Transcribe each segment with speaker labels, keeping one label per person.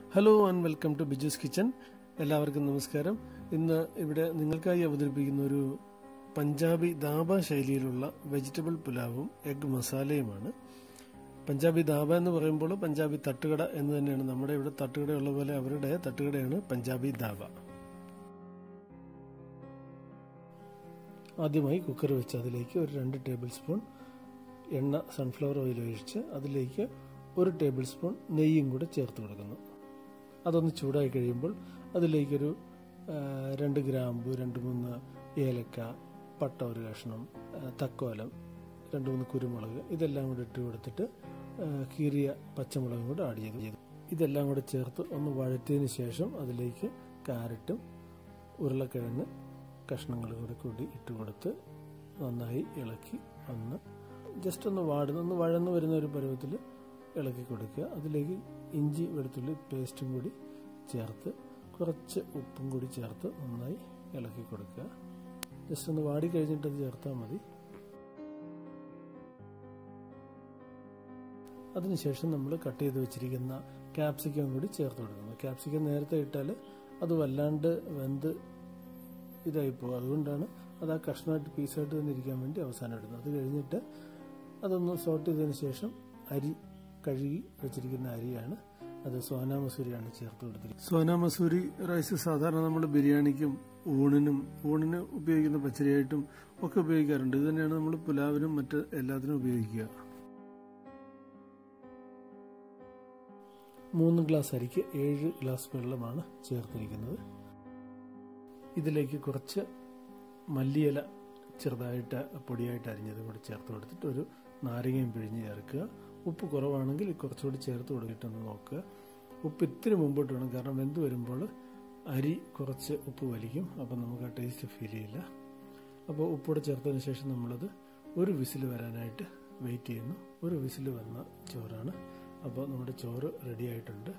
Speaker 1: hello and welcome to Biju's kitchen എല്ലാവർക്കും നമസ്കാരം ഇന്ന് ഇവിടെ നിങ്ങൾക്കായി അവതരിപ്പിക്കുന്ന ഒരു പഞ്ചാബി ദാബ ശൈലിയിലുള്ള വെജിറ്റബിൾ പുലാവും എഗ് മസാലയുമാണ് പഞ്ചാബി ദാബ എന്ന് പറയുമ്പോൾ പഞ്ചാബി തട്ടുകട എന്ന് തന്നെയാണ് നമ്മുടെ ഇവിടെ തട്ടുകടയുള്ള പോലെ അവരുടെ തട്ടുകടയാണ് പഞ്ചാബി ദാബ ആദ്യമായി കുക്കർ വെച്ച് അതിലേക്ക് ഒരു രണ്ട് ടേബിൾ സ്പൂൺ എണ്ണ സൺഫ്ലവർ ഓയിൽ ഒഴിച്ച് അതിലേക്ക് ഒരു ടേബിൾ സ്പൂൺ നെയ്യും കൂടെ ചേർത്ത് കൊടുക്കുന്നു അതൊന്ന് ചൂടായി കഴിയുമ്പോൾ അതിലേക്കൊരു ആ, രണ്ട് ഗ്രാമ്പു രണ്ട് മൂന്ന് ഏലക്ക പട്ട ഒരു കഷ്ണം ആ, തക്കോലം രണ്ട് മൂന്ന് കുരുമുളക് ഇതെല്ലാം കൂടെ ഇട്ട് കൊടുത്തിട്ട് ആ, കീറിയ പച്ചമുളകും കൂടെ ആഡ് ചെയ്തു ചെയ്തു ഇതെല്ലാം കൂടെ ചേർത്ത് ഒന്ന് വഴറ്റിയതിന് ശേഷം അതിലേക്ക് കാരറ്റും ഉരുളക്കിഴങ്ങ് കഷ്ണങ്ങൾ കൂടെ കൂടി ഇട്ട് കൊടുത്ത് നന്നായി ഇളക്കി ഒന്ന് ജസ്റ്റ് ഒന്ന് വാടുന്ന ഒന്ന് വഴന്ന് വരുന്ന ഒരു പരുവത്തിൽ ഇളക്കി കൊടുക്കുക അതിലേക്ക് ഇഞ്ചി വെളുത്തുള്ളി പേസ്റ്റും കൂടി ചേർത്ത് കുറച്ച് ഉപ്പും കൂടി ചേർത്ത് നന്നായി ഇളക്കി കൊടുക്കുക ജസ്റ്റ് ഒന്ന് വാടി കഴിഞ്ഞിട്ട് അത് ചേർത്താൽ മതി അതിനുശേഷം നമ്മൾ കട്ട് ചെയ്ത് വെച്ചിരിക്കുന്ന ക്യാപ്സിക്കം കൂടി ചേർത്ത് കൊടുക്കുന്നു ക്യാപ്സിക്കം നേരത്തെ ഇട്ടാൽ അത് വല്ലാണ്ട് വെന്ത് ഇതായി പോകും അതുകൊണ്ടാണ് അത് ആ കഷ്ണമായിട്ട് പീസായിട്ട് തന്നെ ഇരിക്കാൻ വേണ്ടി അവസാനം ഇടുന്നത് അത് കഴിഞ്ഞിട്ട് അതൊന്ന് സോട്ട് ചെയ്തതിന് ശേഷം അരി കഴുകി വെച്ചിരിക്കുന്ന അരിയാണ് അത് സോനാ മസൂരിയാണ് ചേർത്ത് കൊടുത്തിരിക്കുന്നത് സോനാ മസൂരി റൈസ് സാധാരണ നമ്മൾ ബിരിയാണിക്കും ഊണിനും ഊണിന് ഉപയോഗിക്കുന്ന പച്ചരിയായിട്ടും ഒക്കെ ഉപയോഗിക്കാറുണ്ട് ഇത് തന്നെയാണ് നമ്മൾ പുലാവിനും മറ്റ് എല്ലാത്തിനും ഉപയോഗിക്കുക മൂന്ന് ഗ്ലാസ് അരിക്ക് ഏഴ് ഗ്ലാസ് വെള്ളമാണ് ചേർത്തിരിക്കുന്നത് ഇതിലേക്ക് കുറച്ച് മല്ലിയില ചെറുതായിട്ട് പൊടിയായിട്ട് അരിഞ്ഞത് കൂടി ചേർത്ത് കൊടുത്തിട്ട് ഒരു നാരങ്ങയും പിഴിഞ്ഞ് ചേർക്കുക ഉപ്പ് കുറവാണെങ്കിൽ കുറച്ചുകൂടി ചേർത്ത് കൊടുത്തിട്ടൊന്ന് നോക്കുക ഉപ്പ് ഇത്തിരി മുമ്പോട്ട് വേണം കാരണം വെന്ത് വരുമ്പോൾ അരി കുറച്ച് ഉപ്പ് വലിക്കും അപ്പം നമുക്ക് ആ ടേസ്റ്റ് ഫീൽ ചെയ്യില്ല അപ്പോൾ ഉപ്പൂടെ ചേർത്തതിന് ശേഷം നമ്മളത് ഒരു വിസിൽ വരാനായിട്ട് വെയിറ്റ് ചെയ്യുന്നു ഒരു വിസിൽ വന്ന ചോറാണ് അപ്പോൾ നമ്മുടെ ചോറ് റെഡി ആയിട്ടുണ്ട്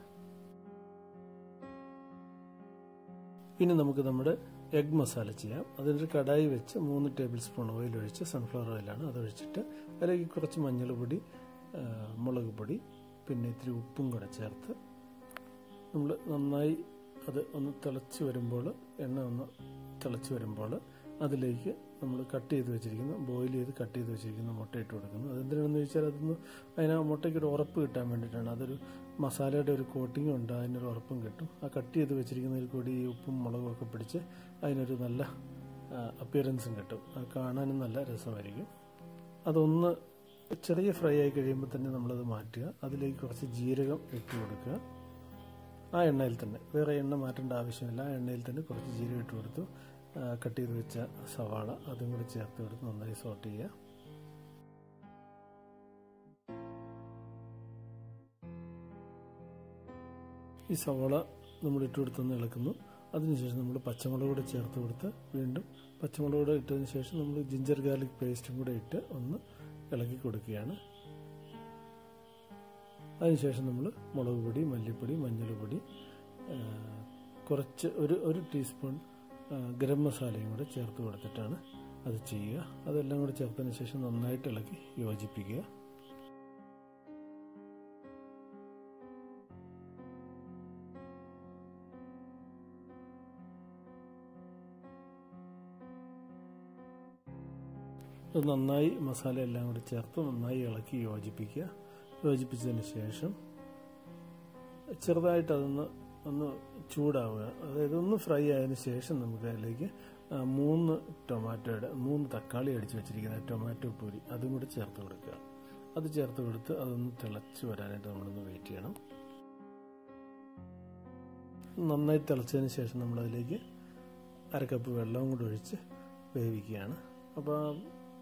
Speaker 1: ഇനി നമുക്ക് നമ്മുടെ എഗ് മസാല ചെയ്യാം അതിനൊരു കടായി വെച്ച് മൂന്ന് ടേബിൾ സ്പൂൺ ഓയിൽ ഒഴിച്ച് സൺഫ്ലവർ ഓയിലാണ് അതൊഴിച്ചിട്ട് അതിലേക്ക് കുറച്ച് മഞ്ഞൾപ്പൊടി ആ, മുളക് പൊടി പിന്നെ ഇത്തിരി ഉപ്പും കൂടെ ചേർത്ത് നമ്മൾ നന്നായി അത് ഒന്ന് തിളച്ച് വരുമ്പോൾ എണ്ണ ഒന്ന് തിളച്ച് വരുമ്പോൾ അതിലേക്ക് നമ്മൾ കട്ട് ചെയ്ത് വെച്ചിരിക്കുന്ന ബോയിൽ ചെയ്ത് കട്ട് ചെയ്ത് വെച്ചിരിക്കുന്ന മുട്ട ഇട്ട് കൊടുക്കുന്നു അതെന്തിനാണെന്ന് ചോദിച്ചാൽ അതൊന്ന് അതിന് ആ മുട്ടയ്ക്ക് ഒരു ഉറപ്പ് കിട്ടാൻ വേണ്ടിയിട്ടാണ് അതൊരു മസാലയുടെ ഒരു കോട്ടിങ്ങും ഉണ്ട് അതിനൊരു ഉറപ്പും കിട്ടും ആ കട്ട് ചെയ്ത് വെച്ചിരിക്കുന്നതിൽ കൂടി ഈ ഉപ്പും മുളകും ഒക്കെ പിടിച്ച് അതിനൊരു നല്ല അപ്പിയറൻസും കിട്ടും അത് കാണാനും നല്ല രസമായിരിക്കും അതൊന്ന് ചെറിയ ഫ്രൈ ആയി കഴിയുമ്പോൾ തന്നെ നമ്മളത് മാറ്റുക അതിലേക്ക് കുറച്ച് ജീരകം ഇട്ട് കൊടുക്കുക ആ എണ്ണയിൽ തന്നെ വേറെ എണ്ണ മാറ്റേണ്ട ആവശ്യമില്ല ആ എണ്ണയിൽ തന്നെ കുറച്ച് ജീരകം ഇട്ട് കൊടുത്തു ആ, കട്ട് ചെയ്ത് വെച്ച സവാള അതും കൂടി ചേർത്ത് കൊടുത്ത് നന്നായി സോട്ട് ചെയ്യുക ഈ സവാള നമ്മൾ ഇട്ട് കൊടുത്തൊന്ന് ഇളക്കുന്നു അതിനുശേഷം നമ്മൾ പച്ചമുളക് കൂടെ ചേർത്ത് കൊടുത്ത് വീണ്ടും പച്ചമുളക് കൂടെ ഇട്ടതിന് ശേഷം നമ്മൾ ജിഞ്ചർ ഗാർലിക് പേസ്റ്റും കൂടെ ഇട്ട് ഒന്ന് ഇളക്കി കൊടുക്കുകയാണ് അതിനുശേഷം നമ്മൾ മുളക് പൊടി മല്ലിപ്പൊടി മഞ്ഞൾപ്പൊടി ആ, കുറച്ച് ഒരു ഒരു ടീസ്പൂൺ ആ, ഗരം മസാലയും കൂടെ ചേർത്ത് കൊടുത്തിട്ടാണ് അത് ചെയ്യുക അതെല്ലാം കൂടെ ചേർത്തതിന് ശേഷം നന്നായിട്ട് ഇളക്കി യോജിപ്പിക്കുക അത് നന്നായി മസാല എല്ലാം കൂടി ചേർത്ത് നന്നായി ഇളക്കി യോജിപ്പിക്കുക യോജിപ്പിച്ചതിന് ശേഷം ചെറുതായിട്ട് അതൊന്ന് ഒന്ന് ചൂടാവുക അതായത് ഒന്ന് ഫ്രൈ ആയതിനു ശേഷം നമുക്ക് അതിലേക്ക് ആ, മൂന്ന് ടൊമാറ്റോയുടെ മൂന്ന് തക്കാളി അടിച്ച് വെച്ചിരിക്കുന്ന ടൊമാറ്റോ പൂരി അതും കൂടി ചേർത്ത് കൊടുക്കുക അത് ചേർത്ത് കൊടുത്ത് അതൊന്ന് തിളച്ച് വരാനായിട്ട് നമ്മളൊന്ന് വെയിറ്റ് ചെയ്യണം നന്നായി തിളച്ചതിന് ശേഷം നമ്മളതിലേക്ക് അര കപ്പ് വെള്ളവും കൂടി ഒഴിച്ച് വേവിക്കുകയാണ് അപ്പോൾ ആ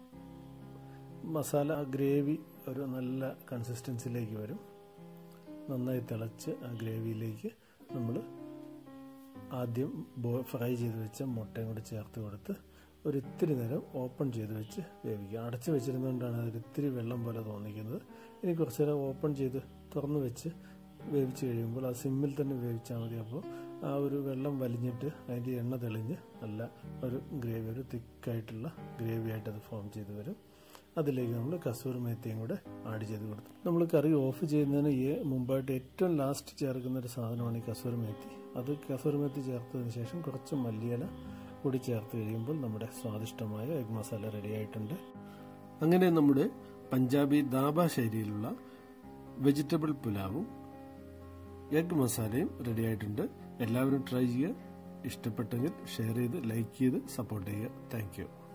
Speaker 1: മസാല ആ ഗ്രേവി ഒരു നല്ല കൺസിസ്റ്റൻസിയിലേക്ക് വരും നന്നായി തിളച്ച് ആ ഗ്രേവിയിലേക്ക് നമ്മൾ ആദ്യം ബോ ഫ്രൈ ചെയ്ത് വെച്ച മുട്ടയും കൂടി ചേർത്ത് കൊടുത്ത് ഒരു ഇത്തിരി നേരം ഓപ്പൺ ചെയ്ത് വെച്ച് വേവിക്കുക അടച്ച് വെച്ചിരുന്നുകൊണ്ടാണ് അതൊരു ഇത്തിരി വെള്ളം പോലെ തോന്നിക്കുന്നത് ഇനി കുറച്ച് നേരം ഓപ്പൺ ചെയ്ത് തുറന്ന് വെച്ച് വേവിച്ച് കഴിയുമ്പോൾ ആ സിമ്മിൽ തന്നെ വേവിച്ചാൽ മതി അപ്പോൾ ആ ഒരു വെള്ളം വലിഞ്ഞിട്ട് അതിൻ്റെ എണ്ണ തെളിഞ്ഞ് നല്ല ഒരു ഗ്രേവി ഒരു തിക്കായിട്ടുള്ള ഗ്രേവി ആയിട്ട് അത് ഫോം ചെയ്ത് വരും അതിലേക്ക് നമ്മൾ കസൂരി മേത്തിയും കൂടെ ആഡ് ചെയ്ത് കൊടുത്തു നമ്മൾ കറി ഓഫ് ചെയ്യുന്നതിന് ഈ മുമ്പായിട്ട് ഏറ്റവും ലാസ്റ്റ് ചേർക്കുന്ന ഒരു സാധനമാണ് ഈ കസൂരി മേത്തി അത് കസൂരി മേത്തി ചേർത്തതിന് ശേഷം കുറച്ച് മല്ലിയില കൂടി ചേർത്ത് കഴിയുമ്പോൾ നമ്മുടെ സ്വാദിഷ്ടമായ എഗ് മസാല റെഡി ആയിട്ടുണ്ട് അങ്ങനെ നമ്മുടെ പഞ്ചാബി ദാബ ശൈലിയിലുള്ള വെജിറ്റബിൾ പുലാവും എഗ് മസാലയും റെഡി ആയിട്ടുണ്ട് എല്ലാവരും ട്രൈ ചെയ്യുക ഇഷ്ടപ്പെട്ടെങ്കിൽ ഷെയർ ചെയ്ത് ലൈക്ക് ചെയ്ത് സപ്പോർട്ട് ചെയ്യുക താങ്ക്